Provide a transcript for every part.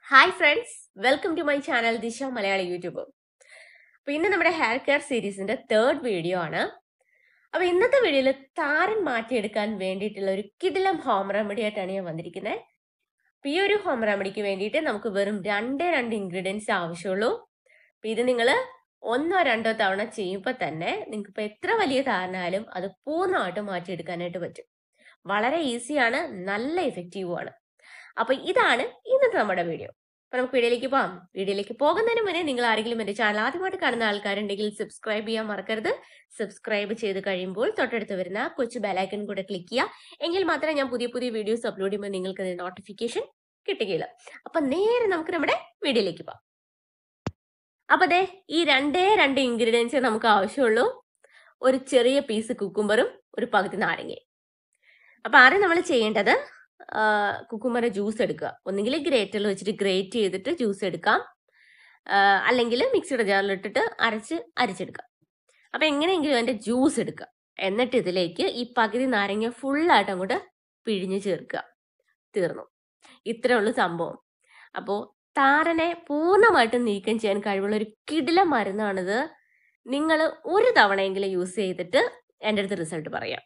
Hi friends welcome to my channel Disha Malayali YouTube അപ്പൊ ഇന്ന് നമ്മുടെ ഹെയർ കെയർ സീരീസിന്റെ തേർഡ് വീഡിയോ ആണ് അപ്പൊ ഇന്നത്തെ വീഡിയോയിൽ താരൻ മാറ്റിയെടുക്കാൻ വേണ്ടിയിട്ടുള്ള ഒരു കിടിലം ഹോം റെമഡി ആയിട്ടാണ് ഞാൻ വന്നിരിക്കുന്നത് അപ്പൊ ഈ ഒരു ഹോം റെമഡിക്ക് വേണ്ടിയിട്ട് നമുക്ക് വെറും രണ്ടേ രണ്ട് ഇൻഗ്രീഡിയൻസ് ആവശ്യമുള്ളൂ അപ്പൊ ഇത് നിങ്ങൾ ഒന്നോ രണ്ടോ തവണ ചെയ്യുമ്പോൾ തന്നെ നിങ്ങൾക്ക് ഇപ്പൊ എത്ര വലിയ താരനായാലും അത് പൂർണ്ണമായിട്ടും മാറ്റിയെടുക്കാനായിട്ട് പറ്റും വളരെ ഈസിയാണ് നല്ല എഫക്റ്റീവുമാണ് അപ്പൊ ഇതാണ് ഇന്നത്തെ നമ്മുടെ വീഡിയോ അപ്പൊ നമുക്ക് വീഡിയോയിലേക്ക് പോകാം വീഡിയോയിലേക്ക് പോകുന്നതിന് മുന്നേ നിങ്ങൾ ആരെങ്കിലും എന്റെ ചാനൽ ആദ്യമായിട്ട് കാണുന്ന ആൾക്കാരുണ്ടെങ്കിൽ സബ്സ്ക്രൈബ് ചെയ്യാൻ മറക്കരുത് സബ്സ്ക്രൈബ് ചെയ്ത് കഴിയുമ്പോൾ തൊട്ടടുത്ത് വരുന്ന കൊച്ചു ബെലൈക്കൺ കൂടെ ക്ലിക്ക് ചെയ്യുക എങ്കിൽ മാത്രമേ ഞാൻ പുതിയ പുതിയ വീഡിയോസ് അപ്ലോഡ് ചെയ്യുമ്പോൾ നിങ്ങൾക്ക് നോട്ടിഫിക്കേഷൻ കിട്ടുകയില്ല അപ്പൊ നേരെ നമുക്ക് നമ്മുടെ വീഡിയോയിലേക്ക് പോകാം അപ്പൊ ദേ ഈ രണ്ടേ രണ്ട് ഇൻഗ്രീഡിയൻസേ നമുക്ക് ആവശ്യമുള്ളൂ ഒരു ചെറിയ പീസ് കുക്കുംബറും ഒരു പകുതി നാരങ്ങയും അപ്പൊ ആദ്യം നമ്മൾ ചെയ്യേണ്ടത് കുക്കുമ്പറിന്റെ ജ്യൂസ് എടുക്കുക ഒന്നുകിൽ ഗ്രേറ്ററിൽ വെച്ചിട്ട് ഗ്രേറ്റ് ചെയ്തിട്ട് ജ്യൂസ് എടുക്കാം അല്ലെങ്കിൽ മിക്സിയുടെ ജാറിൽ ഇട്ടിട്ട് അരച്ച് അരച്ചെടുക്കാം അപ്പൊ എങ്ങനെയെങ്കിലും അതിന്റെ ജ്യൂസ് എടുക്കുക എന്നിട്ട് ഇതിലേക്ക് ഈ പകുതി നാരങ്ങ ഫുള്ളായിട്ട് അങ്ങോട്ട് പിഴിഞ്ഞ് ചേർക്കുക തീർന്നു ഇത്രേ ഉള്ളൂ സംഭവം അപ്പോൾ താരനെ പൂർണ്ണമായിട്ടും നീക്കം ചെയ്യാൻ കഴിവുള്ള ഒരു കിടില മരുന്നാണിത് നിങ്ങൾ ഒരു തവണയെങ്കിലും യൂസ് ചെയ്തിട്ട് എൻ്റെ അടുത്ത് റിസൾട്ട് പറയാം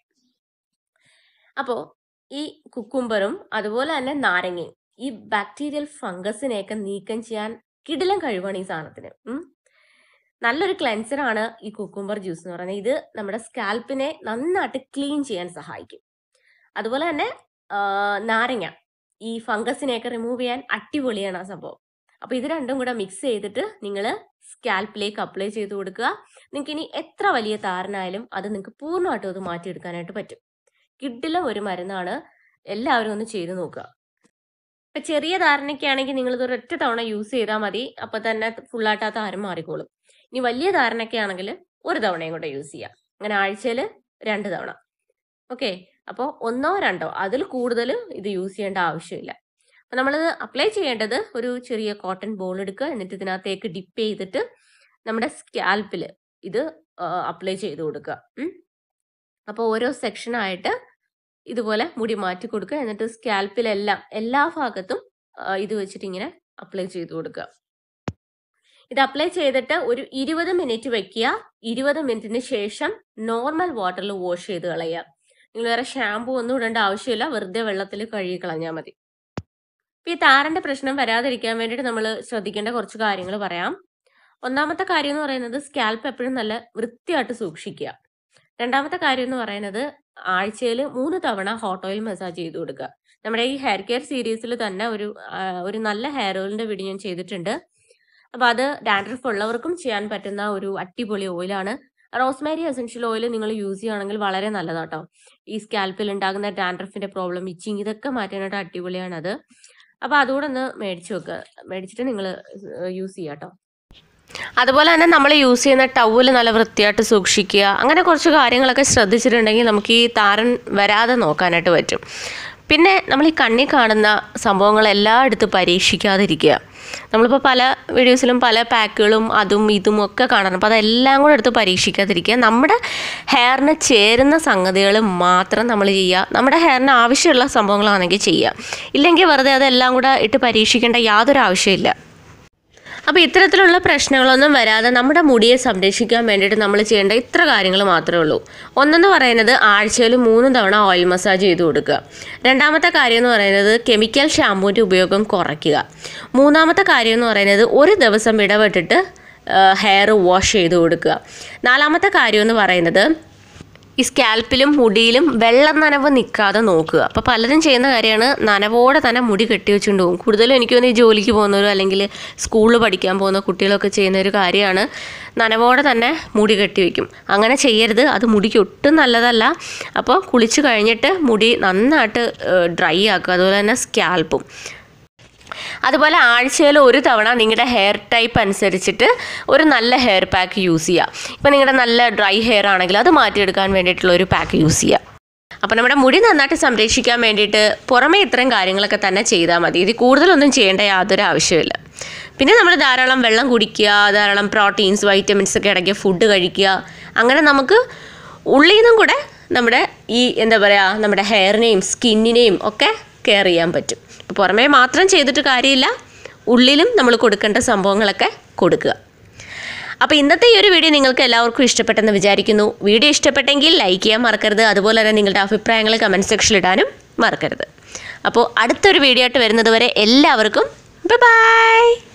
അപ്പോൾ ഈ കുക്കുംബറും അതുപോലെ തന്നെ നാരങ്ങയും ഈ ബാക്ടീരിയൽ ഫംഗസിനെയൊക്കെ നീക്കം ചെയ്യാൻ കിടിലം കഴിവാണ് ഈ സാധനത്തിന് ഉം. നല്ലൊരു ക്ലെൻസർ ആണ് ഈ കുക്കുംബർ ജ്യൂസ് എന്ന് പറയുന്നത് ഇത് നമ്മുടെ സ്കാൽപ്പിനെ നന്നായിട്ട് ക്ലീൻ ചെയ്യാൻ സഹായിക്കും അതുപോലെ തന്നെ ആ, നാരങ്ങ ഈ ഫംഗസിനെയൊക്കെ റിമൂവ് ചെയ്യാൻ അടിപൊളിയാണ് ആ സംഭവം അപ്പൊ ഇത് രണ്ടും കൂടെ മിക്സ് ചെയ്തിട്ട് നിങ്ങൾ സ്കാൽപ്പിലേക്ക് അപ്ലൈ ചെയ്ത് കൊടുക്കുക നിങ്ങൾക്ക് ഇനി എത്ര വലിയ താരനായാലും അത് നിങ്ങൾക്ക് പൂർണ്ണമായിട്ടും അത് മാറ്റിയെടുക്കാനായിട്ട് പറ്റും കിഡിലും ഒരു മരുന്നാണ് എല്ലാവരും ഒന്ന് ചെയ്ത് നോക്കുക ഇപ്പൊ ചെറിയ ധാരണയ്ക്കാണെങ്കിൽ നിങ്ങൾ ഇത് ഒരൊറ്റ തവണ യൂസ് ചെയ്താൽ മതി അപ്പൊ തന്നെ ഫുള്ളായിട്ട് ആ താരം മാറിക്കോളും ഇനി വലിയ ധാരണയൊക്കെ ആണെങ്കിൽ ഒരു തവണയും കൂടെ യൂസ് ചെയ്യാം അങ്ങനെ ആഴ്ചയിൽ രണ്ട് തവണ ഓക്കെ അപ്പോൾ ഒന്നോ രണ്ടോ അതിൽ കൂടുതൽ ഇത് യൂസ് ചെയ്യേണ്ട ആവശ്യമില്ല അപ്പൊ നമ്മളിത് അപ്ലൈ ചെയ്യേണ്ടത് ഒരു ചെറിയ കോട്ടൺ ബോൾ എടുക്കുക എന്നിട്ട് ഇതിനകത്തേക്ക് ഡിപ്പ് ചെയ്തിട്ട് നമ്മുടെ സ്കാൽപ്പിൽ ഇത് അപ്ലൈ ചെയ്ത് കൊടുക്കുക ഉം. അപ്പോൾ ഓരോ സെക്ഷനായിട്ട് ഇതുപോലെ മുടി മാറ്റി കൊടുക്കുക എന്നിട്ട് സ്കാൽപ്പിലെല്ലാം എല്ലാ ഭാഗത്തും ആ, ഇത് വെച്ചിട്ട് ഇങ്ങനെ അപ്ലൈ ചെയ്ത് കൊടുക്കുക ഇത് അപ്ലൈ ചെയ്തിട്ട് ഒരു ഇരുപത് മിനിറ്റ് വെക്കുക ഇരുപത് മിനിറ്റിന് ശേഷം നോർമൽ വാട്ടറിൽ വാഷ് ചെയ്ത് കളയുക നിങ്ങൾ വേറെ ഷാമ്പു ഒന്നും ഇടേണ്ട ആവശ്യമില്ല വെറുതെ വെള്ളത്തിൽ കഴുകി കളഞ്ഞാൽ മതി ഇപ്പൊ ഈ താരന്റെ പ്രശ്നം വരാതിരിക്കാൻ വേണ്ടിയിട്ട് നമ്മൾ ശ്രദ്ധിക്കേണ്ട കുറച്ച് കാര്യങ്ങൾ പറയാം ഒന്നാമത്തെ കാര്യം എന്ന് പറയുന്നത് സ്കാൽപ്പ് എപ്പോഴും നല്ല വൃത്തിയായിട്ട് സൂക്ഷിക്കുക രണ്ടാമത്തെ കാര്യം എന്ന് പറയുന്നത് ആഴ്ചയിൽ മൂന്ന് തവണ ഹോട്ട് ഓയിൽ മസാജ് ചെയ്ത് കൊടുക്കുക നമ്മുടെ ഈ ഹെയർ കെയർ സീരീസിൽ തന്നെ ഒരു ആ, ഒരു നല്ല ഹെയർ ഓയിലിന്റെ വീഡിയോ ഞാൻ ചെയ്തിട്ടുണ്ട് അപ്പൊ അത് ഡാൻഡ്രഫ് ഉള്ളവർക്കും ചെയ്യാൻ പറ്റുന്ന ഒരു അടിപൊളി ഓയിലാണ് റോസ്മേരി എസൻഷ്യൽ ഓയിൽ നിങ്ങൾ യൂസ് ചെയ്യുകയാണെങ്കിൽ വളരെ നല്ലതാട്ടോ ഈ സ്കാൽപ്പിൽ ഉണ്ടാകുന്ന ഡാൻഡ്രഫിന്റെ പ്രോബ്ലം ഇച്ചിങ് ഇതൊക്കെ മാറ്റാനായിട്ട് അടിപൊളിയാണ് അത് അപ്പൊ അതുകൂടെ ഒന്ന് മേടിച്ചു വെക്കുക മേടിച്ചിട്ട് നിങ്ങൾ യൂസ് ചെയ്യാട്ടോ അതുപോലെ തന്നെ നമ്മൾ യൂസ് ചെയ്യുന്ന ടവല് നല്ല വൃത്തിയായിട്ട് സൂക്ഷിക്കുക അങ്ങനെ കുറച്ച് കാര്യങ്ങളൊക്കെ ശ്രദ്ധിച്ചിട്ടുണ്ടെങ്കിൽ നമുക്ക് ഈ താരൻ വരാതെ നോക്കാനായിട്ട് പറ്റും പിന്നെ നമ്മൾ ഈ കണ്ണിൽ കാണുന്ന സംഭവങ്ങളെല്ലാം എടുത്ത് പരീക്ഷിക്കാതിരിക്കുക നമ്മളിപ്പോൾ പല വീഡിയോസിലും പല പാക്കുകളും അതും ഇതും ഒക്കെ കാണണം അപ്പോൾ അതെല്ലാം കൂടെ എടുത്ത് പരീക്ഷിക്കാതിരിക്കുക നമ്മുടെ ഹെയറിന് ചേരുന്ന സംഗതികൾ മാത്രം നമ്മൾ ചെയ്യുക നമ്മുടെ ഹെയറിന് ആവശ്യമുള്ള സംഭവങ്ങളാണെങ്കിൽ ചെയ്യുക ഇല്ലെങ്കിൽ വെറുതെ അതെല്ലാം കൂടെ ഇട്ട് പരീക്ഷിക്കേണ്ട യാതൊരു ആവശ്യമില്ല അപ്പോൾ ഇത്തരത്തിലുള്ള പ്രശ്നങ്ങളൊന്നും വരാതെ നമ്മുടെ മുടിയെ സംരക്ഷിക്കാൻ വേണ്ടിയിട്ട് നമ്മൾ ചെയ്യേണ്ട ഇത്ര കാര്യങ്ങൾ മാത്രമേ ഉള്ളൂ ഒന്നെന്ന് പറയുന്നത് ആഴ്ചയിൽ മൂന്ന് തവണ ഓയിൽ മസാജ് ചെയ്ത് കൊടുക്കുക രണ്ടാമത്തെ കാര്യം എന്ന് പറയുന്നത് കെമിക്കൽ ഷാമ്പൂവിൻ്റെ ഉപയോഗം കുറയ്ക്കുക മൂന്നാമത്തെ കാര്യം എന്ന് പറയുന്നത് ഒരു ദിവസം ഇടവിട്ടിട്ട് ഹെയർ വാഷ് ചെയ്ത് കൊടുക്കുക നാലാമത്തെ കാര്യം എന്ന് പറയുന്നത് ഈ സ്കാൽപ്പിലും മുടിയിലും വെള്ളം നനവ് നിൽക്കാതെ നോക്കുക അപ്പോൾ പലരും ചെയ്യുന്ന കാര്യമാണ് നനവോടെ തന്നെ മുടി കെട്ടി വെച്ചുകൊണ്ട് പോകും കൂടുതലും എനിക്ക് തോന്നുന്നു ഈ ജോലിക്ക് പോകുന്നവരോ അല്ലെങ്കിൽ സ്കൂളിൽ പഠിക്കാൻ പോകുന്ന കുട്ടികളൊക്കെ ചെയ്യുന്ന ഒരു കാര്യമാണ് നനവോടെ തന്നെ മുടി കെട്ടി വയ്ക്കും അങ്ങനെ ചെയ്യരുത് അത് മുടിക്ക് ഒട്ടും നല്ലതല്ല അപ്പോൾ കുളിച്ച് കഴിഞ്ഞിട്ട് മുടി നന്നായിട്ട് ഡ്രൈ ആക്കുക അതുപോലെ തന്നെ സ്കാൽപ്പും അതുപോലെ ആഴ്ചയിൽ ഒരു തവണ നിങ്ങളുടെ ഹെയർ ടൈപ്പ് അനുസരിച്ചിട്ട് ഒരു നല്ല ഹെയർ പാക്ക് യൂസ് ചെയ്യുക ഇപ്പം നിങ്ങളുടെ നല്ല ഡ്രൈ ഹെയർ ആണെങ്കിൽ അത് മാറ്റിയെടുക്കാൻ വേണ്ടിയിട്ടുള്ള ഒരു പാക്ക് യൂസ് ചെയ്യുക അപ്പം നമ്മുടെ മുടി നന്നായിട്ട് സംരക്ഷിക്കാൻ വേണ്ടിയിട്ട് പുറമേ ഇത്രയും കാര്യങ്ങളൊക്കെ തന്നെ ചെയ്താൽ മതി ഇത് കൂടുതലൊന്നും ചെയ്യേണ്ട യാതൊരു ആവശ്യമില്ല പിന്നെ നമ്മൾ ധാരാളം വെള്ളം കുടിക്കുക ധാരാളം പ്രോട്ടീൻസ് വൈറ്റമിൻസ് ഒക്കെ അടങ്ങിയ ഫുഡ് കഴിക്കുക അങ്ങനെ നമുക്ക് ഉള്ളിൽ നിന്നും കൂടെ നമ്മുടെ ഈ എന്താ പറയുക നമ്മുടെ ഹെയറിനെയും സ്കിന്നിനെയും ഒക്കെ കെയർ ചെയ്യാൻ പറ്റും അപ്പോൾ പുറമേ മാത്രം ചെയ്തിട്ട് കാര്യമില്ല ഉള്ളിലും നമ്മൾ കൊടുക്കേണ്ട സംഭവങ്ങളൊക്കെ കൊടുക്കുക അപ്പോൾ ഇന്നത്തെ ഈ ഒരു വീഡിയോ നിങ്ങൾക്ക് എല്ലാവർക്കും ഇഷ്ടപ്പെട്ടെന്ന് വിചാരിക്കുന്നു വീഡിയോ ഇഷ്ടപ്പെട്ടെങ്കിൽ ലൈക്ക് ചെയ്യാൻ മറക്കരുത് അതുപോലെ തന്നെ നിങ്ങളുടെ അഭിപ്രായങ്ങൾ കമൻറ്റ് സെക്ഷനിൽ ഇടാനും മറക്കരുത് അപ്പോൾ അടുത്തൊരു വീഡിയോ ആയിട്ട് വരുന്നത് വരെ എല്ലാവർക്കും ബൈ